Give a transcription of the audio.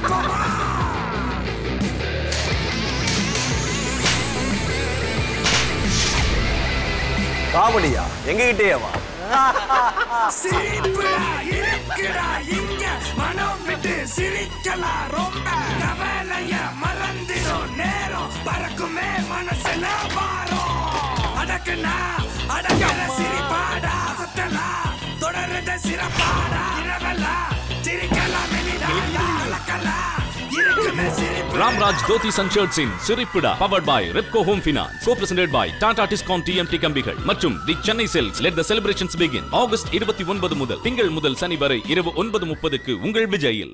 சிரிப்போமா காமெடியா எங்ககிட்டேவா சிரிப்புடா இருக்குடா இங்க மனம் விட்டு சிரிக்கலாம் ரொம்ப கவலைய மறந்திடும் நேரம் பறக்குமே மனசுல பாரம் அடக்குனா அடக்கல சிரிப்பாடா சத்தலா தொடர்றது சிறப்பாடா இரவெல்லாம் சிரிக்கலாம் மெலிடா கலக்கலாம் இருக்குமே சிரிப்பு Ramraj Dhotis and Shirts in Siripida powered by Repco Home Finance co-presented by Tata Tiscon TMT கம்பிகள் மற்றும் தி சென்னை செல்ஸ் let the celebrations begin August இருபத்தி ஒன்பது முதல் திங்கள் முதல் சனி வரை இரவு ஒன்பது முப்பதுக்கு உங்கள் விஜயில்